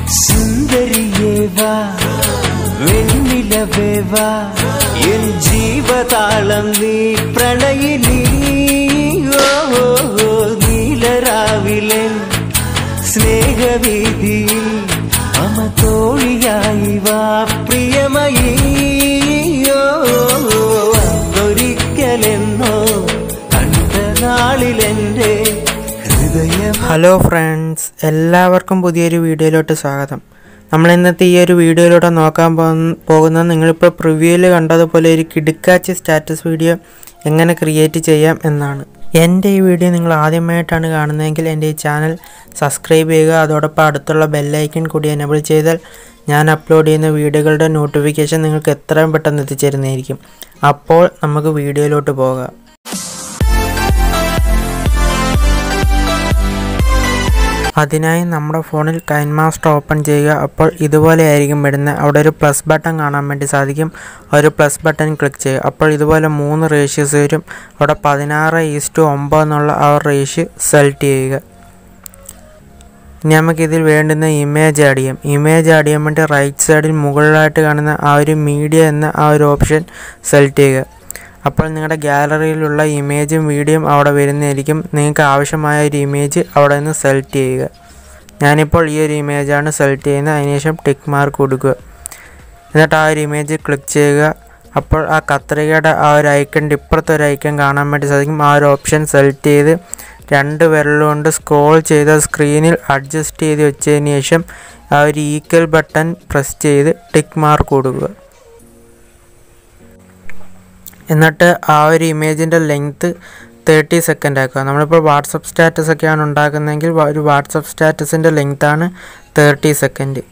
സുന്ദരിയേ വാ വെണ്ണിലവേ വാ എൻ ജീവതാളം നീ പ്രണയിനി ഓ ഓ, ഓ, നീലരാവിലെ സ്നേഹവീതിയിൽ അമതോഴിയായി വാ പ്രിയമയീ ഓ, ഓ, ഓ, ഒരിക്കലെന്നോ കണ്ട നാളിലെന്റെ ഹൃദയം ഹലോ ഫ്രണ്ട്സ് എല്ലാവർക്കും പുതിയൊരു വീഡിയോയിലോട്ട് സ്വാഗതം നമ്മൾ ഇന്നത്തെ ഈ ഒരു വീഡിയോയിലൂടെ നോക്കാൻ പോകുന്ന- പോകുന്നത് നിങ്ങളിപ്പോൾ പ്രിവ്യൂവിൽ കണ്ടതുപോലെ ഒരു കിടുക്കാച്ചി സ്റ്റാറ്റസ് വീഡിയോ എങ്ങനെ ക്രിയേറ്റ് ചെയ്യാം എന്നാണ് എൻ്റെ ഈ വീഡിയോ നിങ്ങൾ ആദ്യമായിട്ടാണ് കാണുന്നതെങ്കിൽ എൻ്റെ ഈ ചാനൽ സബ്സ്ക്രൈബ് ചെയ്യുക അതോടൊപ്പം അടുത്തുള്ള ബെല്ലൈക്കൺ കൂടി എനബിൾ ചെയ്താൽ ഞാൻ അപ്ലോഡ് ചെയ്യുന്ന വീഡിയോകളുടെ നോട്ടിഫിക്കേഷൻ നിങ്ങൾക്ക് എത്രയും പെട്ടെന്ന് എത്തിച്ചേരുന്നതായിരിക്കും അപ്പോൾ നമുക്ക് വീഡിയോയിലോട്ട് പോകാം അതിനായി നമ്മുടെ ഫോണിൽ കൈൻ മാസ്റ്റർ ഓപ്പൺ ചെയ്യുക അപ്പോൾ ഇതുപോലെ ആയിരിക്കും വരുന്നത് അവിടെ ഒരു പ്ലസ് ബട്ടൺ കാണാൻ വേണ്ടി സാധിക്കും ഒരു പ്ലസ് ബട്ടൺ ക്ലിക്ക് ചെയ്യുക അപ്പോൾ ഇതുപോലെ മൂന്ന് റേഷ്യോസ് വരും അവിടെ പതിനാറ് ഈസ്റ്റു ഒമ്പത് എന്നുള്ള ആ റേഷ്യോ സെലക്ട് ചെയ്യുക ഇനി നമുക്കിതിൽ വേണ്ടുന്ന ഇമേജ് ആഡ് ചെയ്യാം ഇമേജ് ആഡ് ചെയ്യാൻ വേണ്ടി റൈറ്റ് സൈഡിൽ മുകളിലായിട്ട് കാണുന്ന ആ ഒരു മീഡിയ എന്ന ആ ഒരു ഓപ്ഷൻ സെലക്ട് ചെയ്യുക അപ്പോൾ നിങ്ങളുടെ ഗാലറിയിലുള്ള ഇമേജും വീഡിയോയും അവിടെ വരുന്നതായിരിക്കും നിങ്ങൾക്ക് ആവശ്യമായ ഒരു ഇമേജ് അവിടെ നിന്ന് സെലക്ട് ചെയ്യുക ഞാനിപ്പോൾ ഈ ഒരു ഇമേജാണ് സെലക്ട് ചെയ്യുന്നത് അതിനുശേഷം ടിക്ക് മാർക്ക് കൊടുക്കുക എന്നിട്ട് ആ ഒരു ഇമേജ് ക്ലിക്ക് ചെയ്യുക അപ്പോൾ ആ കത്രികയുടെ ആ ഒരു ഐക്കൺ ഇപ്പുറത്തെ ഒരു ഐക്കൺ കാണാൻ വേണ്ടി സാധിക്കും ആ ഒരു ഓപ്ഷൻ സെലക്ട് ചെയ്ത് രണ്ട് വിരലുകൊണ്ട് സ്ക്രോൾ ചെയ്ത സ്ക്രീനിൽ അഡ്ജസ്റ്റ് ചെയ്ത് വെച്ചതിന് ശേഷം ആ ഒരു ഈക്വൽ ബട്ടൺ പ്രസ് ചെയ്ത് ടിക്ക് മാർക്ക് കൊടുക്കുക എന്നിട്ട് ആ ഒരു ഇമേജിൻ്റെ ലെങ്ത്ത് തേർട്ടി സെക്കൻഡ് ആക്കുക നമ്മളിപ്പോൾ വാട്സപ്പ് സ്റ്റാറ്റസ് ഒക്കെയാണ് ഉണ്ടാക്കുന്നതെങ്കിൽ വ- ഒരു വാട്സപ്പ് സ്റ്റാറ്റസിൻ്റെ ലെങ്ത്താണ് തേർട്ടി സെക്കൻഡ്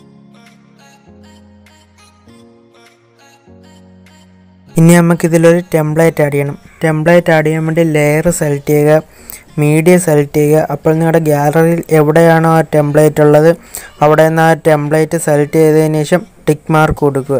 ഇനി നമുക്ക് ഇതിലൊരു ടെംപ്ലേറ്റ് ആഡ് ചെയ്യണം ടെംപ്ലേറ്റ് ആഡ് ചെയ്യാൻ വേണ്ടി ലെയർ സെലക്ട് ചെയ്യുക മീഡിയ സെലക്ട് ചെയ്യുക അപ്പോൾ നിങ്ങളുടെ ഗാലറിയിൽ എവിടെയാണോ ആ ടെംപ്ലേറ്റ് ഉള്ളത് അവിടെ നിന്ന് ആ ടെംപ്ലേറ്റ് സെലക്ട് ചെയ്തതിന് ശേഷം ടിക്ക് മാർക്ക് കൊടുക്കുക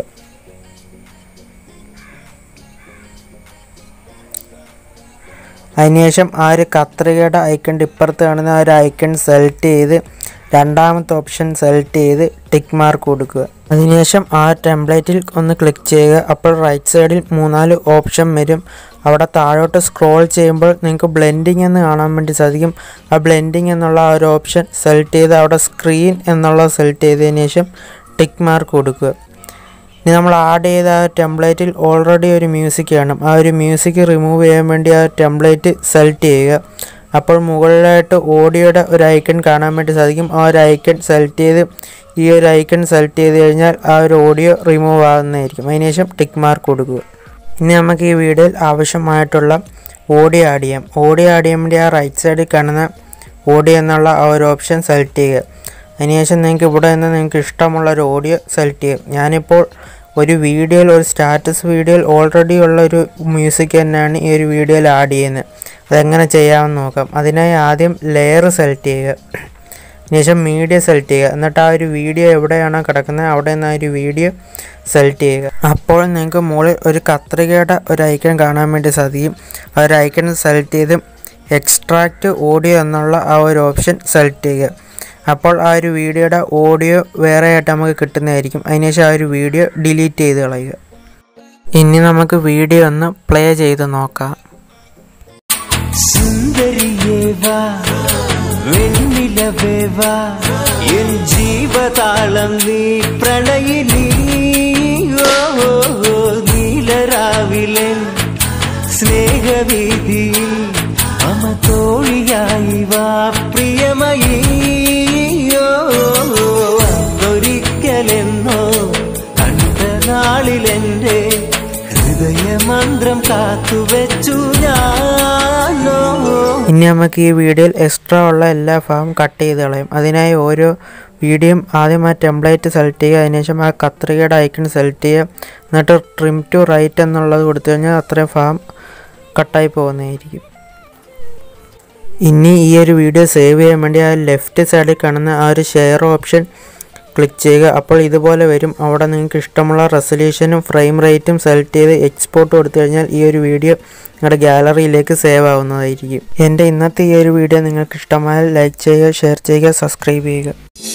അതിനുശേഷം ആ ഒരു കത്രികയുടെ ഐക്കൺ ഇപ്പുറത്ത് കാണുന്ന ആ ഒരു ഐക്കൺ സെലക്ട് ചെയ്ത് രണ്ടാമത്തെ ഓപ്ഷൻ സെലക്ട് ചെയ്ത് ടിക്ക് മാർക്ക് കൊടുക്കുക അതിനുശേഷം ആ ടെംപ്ലേറ്റിൽ ഒന്ന് ക്ലിക്ക് ചെയ്യുക അപ്പോൾ റൈറ്റ് സൈഡിൽ മൂന്നാല് ഓപ്ഷൻ വരും അവിടെ താഴോട്ട് സ്ക്രോൾ ചെയ്യുമ്പോൾ നിങ്ങൾക്ക് ബ്ലെൻഡിങ് എന്ന് കാണാൻ വേണ്ടി സാധിക്കും ആ ബ്ലെൻഡിങ് എന്നുള്ള ആ ഒരു ഓപ്ഷൻ സെലക്ട് ചെയ്ത് അവിടെ സ്ക്രീൻ എന്നുള്ളത് സെലക്ട് ചെയ്തതിന് ശേഷം ടിക്ക് മാർക്ക് കൊടുക്കുക ഇനി നമ്മൾ ആഡ് ചെയ്ത ആ ടെംപ്ലേറ്റിൽ ഓൾറെഡി ഒരു മ്യൂസിക് കാണും ആ ഒരു മ്യൂസിക് റിമൂവ് ചെയ്യാൻ വേണ്ടി ആ ടെംപ്ലേറ്റ് സെലക്ട് ചെയ്യുക അപ്പോൾ മുകളിലായിട്ട് ഓഡിയോയുടെ ഒരു ഐക്കൺ കാണാൻ വേണ്ടി സാധിക്കും ആ ഒരു ഐക്കൺ സെലക്ട് ചെയ്ത് ഈ ഒരു ഐക്കൺ സെലക്ട് ചെയ്ത് കഴിഞ്ഞാൽ ആ ഒരു ഓഡിയോ റിമൂവ് ആകുന്നതായിരിക്കും അതിനുശേഷം ടിക്ക് മാർക്ക് കൊടുക്കുക ഇനി നമുക്ക് ഈ വീഡിയോയിൽ ആവശ്യമായിട്ടുള്ള ഓഡിയോ ആഡ് ചെയ്യാം ഓഡിയോ ആഡ് ചെയ്യാൻ വേണ്ടി ആ റൈറ്റ് സൈഡിൽ കാണുന്ന ഓഡിയോ എന്നുള്ള ആ ഒരു ഓപ്ഷൻ സെലക്ട് ചെയ്യുക അതിനുശേഷം നിങ്ങൾക്ക് ഇവിടെ നിന്ന് നിങ്ങൾക്ക് ഇഷ്ടമുള്ള ഒരു ഓഡിയോ സെലക്ട് ചെയ്യും ഞാനിപ്പോൾ ഒരു വീഡിയോയിൽ ഒരു സ്റ്റാറ്റസ് വീഡിയോയിൽ ഓൾറെഡി ഉള്ള ഒരു മ്യൂസിക് തന്നെയാണ് ഈ ഒരു വീഡിയോയിൽ ആഡ് ചെയ്യുന്നത് അതെങ്ങനെ ചെയ്യാമെന്ന് നോക്കാം അതിനായി ആദ്യം ലെയർ സെലക്ട് ചെയ്യുക അതിനുശേഷം മീഡിയ സെലക്ട് ചെയ്യുക എന്നിട്ട് ആ ഒരു വീഡിയോ എവിടെയാണോ കിടക്കുന്നത് അവിടെ നിന്ന് ആ ഒരു വീഡിയോ സെലക്ട് ചെയ്യുക അപ്പോൾ നിങ്ങൾക്ക് മുകളിൽ ഒരു കത്രികയുടെ ഒരു ഐക്കൺ കാണാൻ വേണ്ടി സാധിക്കും ആ ഒരു ഐക്കൺ സെലക്ട് ചെയ്ത് എക്സ്ട്രാക്റ്റ് ഓഡിയോ എന്നുള്ള ആ ഒരു ഓപ്ഷൻ സെലക്ട് ചെയ്യുക അപ്പോൾ ആ ഒരു വീഡിയോയുടെ ഓഡിയോ വേറെ ആയിട്ട് നമുക്ക് കിട്ടുന്നതായിരിക്കും അതിനുശേഷം ആ ഒരു വീഡിയോ ഡിലീറ്റ് ചെയ്ത് കളയുക ഇനി നമുക്ക് വീഡിയോ ഒന്ന് പ്ലേ ചെയ്ത് നോക്കാം സുന്ദരിയേ വാ വെണ്ണിലവേ വാ എൻ ജീവതാളം നീ പ്രണയിനി ഓ ഓ, ഓ, നീലരാവിലെ സ്നേഹവീതിയിൽ അമതോഴിയായി വാ പ്രിയമയീ ഓ ഓ, ഓ, ഒരിക്കലെന്നോ കണ്ട നാളിലെന്റെ ഹൃദയമന്ത്രം കാത്തുവെച്ചു ഞാനോ ഇനി നമുക്ക് ഈ വീഡിയോയിൽ എക്സ്ട്രാ ഉള്ള എല്ലാ ഭാഗം കട്ട് ചെയ്ത് കളയും അതിനായി ഓരോ വീഡിയോയും ആദ്യം ആ ടെംപ്ലേറ്റ് സെലക്ട് ചെയ്യുക അതിനുശേഷം ആ കത്രികയുടെ ഐക്കൺ സെലക്ട് ചെയ്യുക എന്നിട്ട് ട്രിം ടു റൈറ്റ് എന്നുള്ളത് കൊടുത്തു കഴിഞ്ഞാൽ അത്രയും ഭാഗം കട്ടായി പോകുന്നതായിരിക്കും ഇനി ഈ ഒരു വീഡിയോ സേവ് ചെയ്യാൻ വേണ്ടി ആ ലെഫ്റ്റ് സൈഡിൽ കാണുന്ന ആ ഒരു ഷെയർ ഓപ്ഷൻ ക്ലിക്ക് ചെയ്യുക അപ്പോൾ ഇതുപോലെ വരും അവിടെ നിങ്ങൾക്ക് ഇഷ്ടമുള്ള റെസൊല്യൂഷനും ഫ്രെയിം റേറ്റും സെലക്ട് ചെയ്ത് എക്സ്പോർട്ട് കൊടുത്തു കഴിഞ്ഞാൽ ഈ ഒരു വീഡിയോ നിങ്ങളുടെ ഗാലറിയിലേക്ക് സേവ് ആവുന്നതായിരിക്കും എൻ്റെ ഇന്നത്തെ ഈ ഒരു വീഡിയോ നിങ്ങൾക്ക് ഇഷ്ടമായാൽ ലൈക്ക് ചെയ്യുക ഷെയർ ചെയ്യുക സബ്സ്ക്രൈബ് ചെയ്യുക